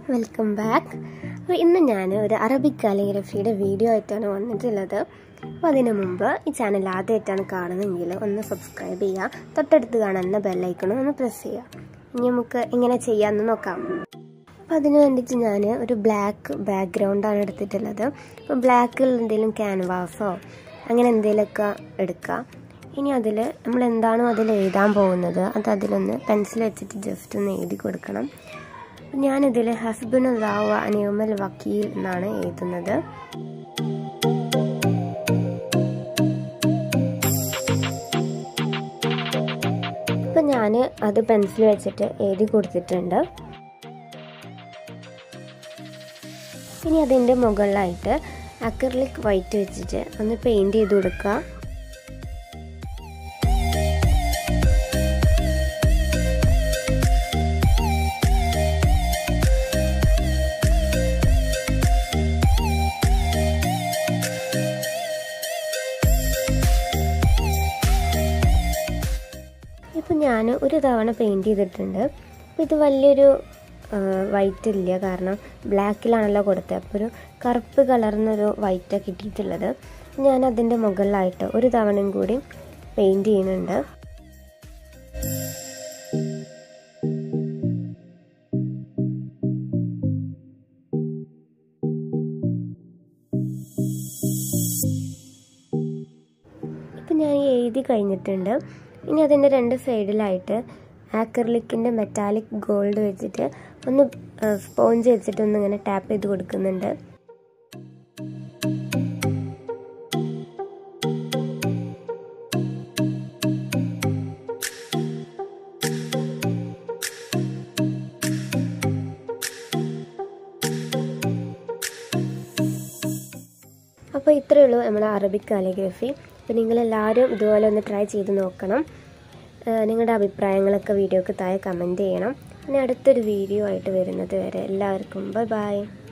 welcome back അപ്പോൾ ഇന്ന് ഞാൻ ഒരു അറബിക് കാലിഗ്രഫിയുടെ വീഡിയോ ആയിട്ടാണ് വന്നിട്ടുള്ളത് അപ്പോൾ അതിനു മുമ്പ് ഈ ചാനൽ ആദ്യമായിട്ടാണ് കാണുന്നതെങ്കിൽ ഒന്ന് സബ്സ്ക്രൈബ് ചെയ്യുക തൊട്ടടുത്ത് കാണുന്ന ബെല്ലൈക്കണും ഒന്ന് പ്രസ് ചെയ്യുക ഇനി നമുക്ക് എങ്ങനെ ചെയ്യാമെന്ന് നോക്കാം അപ്പോൾ അതിന് വേണ്ടിയിട്ട് ഞാൻ ഒരു ബ്ലാക്ക് ബാക്ക്ഗ്രൗണ്ടാണ് എടുത്തിട്ടുള്ളത് അപ്പോൾ ബ്ലാക്കിൽ എന്തെങ്കിലും ക്യാൻവാസോ അങ്ങനെ എന്തെങ്കിലുമൊക്കെ എടുക്കുക ഇനി അതിൽ നമ്മൾ എന്താണോ അതിൽ എഴുതാൻ പോകുന്നത് അത് അതിലൊന്ന് പെൻസിൽ വെച്ചിട്ട് ജസ്റ്റ് ഒന്ന് എഴുതി കൊടുക്കണം ഞാനിതിൽ ഹസ്ബനുല്ലാവ അനിയമൽ വക്കീൽ എന്നാണ് എഴുതുന്നത് ഇപ്പം ഞാൻ അത് പെൻസിൽ വെച്ചിട്ട് എഴുതി കൊടുത്തിട്ടുണ്ട് ഇനി അതിൻ്റെ മുകളിലായിട്ട് അക്രലിക് വൈറ്റ് വെച്ചിട്ട് ഒന്ന് പെയിൻറ് ചെയ്ത് കൊടുക്കുക ഇപ്പം ഞാൻ ഒരു തവണ പെയിൻറ് ചെയ്തിട്ടുണ്ട് അപ്പോൾ ഇത് വലിയൊരു വൈറ്റ് ഇല്ല കാരണം ബ്ലാക്കിലാണല്ലോ കൊടുത്തത് അപ്പോൾ ഒരു കറുപ്പ് കളർന്നൊരു വൈറ്റാണ് കിട്ടിയിട്ടുള്ളത് ഞാൻ അതിൻ്റെ മുകളിലായിട്ട് ഒരു തവണയും കൂടി പെയിൻറ് ചെയ്യുന്നുണ്ട് ഇപ്പം ഞാൻ എഴുതി കഴിഞ്ഞിട്ടുണ്ട് ഇനി അതിൻ്റെ രണ്ട് സൈഡിലായിട്ട് ആക്രലിക്കിൻ്റെ മെറ്റാലിക് ഗോൾഡ് വെച്ചിട്ട് ഒന്ന് സ്പോഞ്ച് വെച്ചിട്ട് ഒന്ന് ഇങ്ങനെ ടാപ്പ് ചെയ്ത് കൊടുക്കുന്നുണ്ട് അപ്പോൾ ഇത്രയേ ഉള്ളൂ നമ്മുടെ അറബിക് കാലിഗ്രഫി അപ്പോൾ നിങ്ങളെല്ലാവരും ഇതുപോലെ ഒന്ന് ട്രൈ ചെയ്ത് നോക്കണം നിങ്ങളുടെ അഭിപ്രായങ്ങളൊക്കെ വീഡിയോക്ക് താഴെ കമൻറ്റ് ചെയ്യണം പിന്നെ അടുത്തൊരു വീഡിയോ ആയിട്ട് വരുന്നത് വരെ എല്ലാവർക്കും ബൈ ബൈ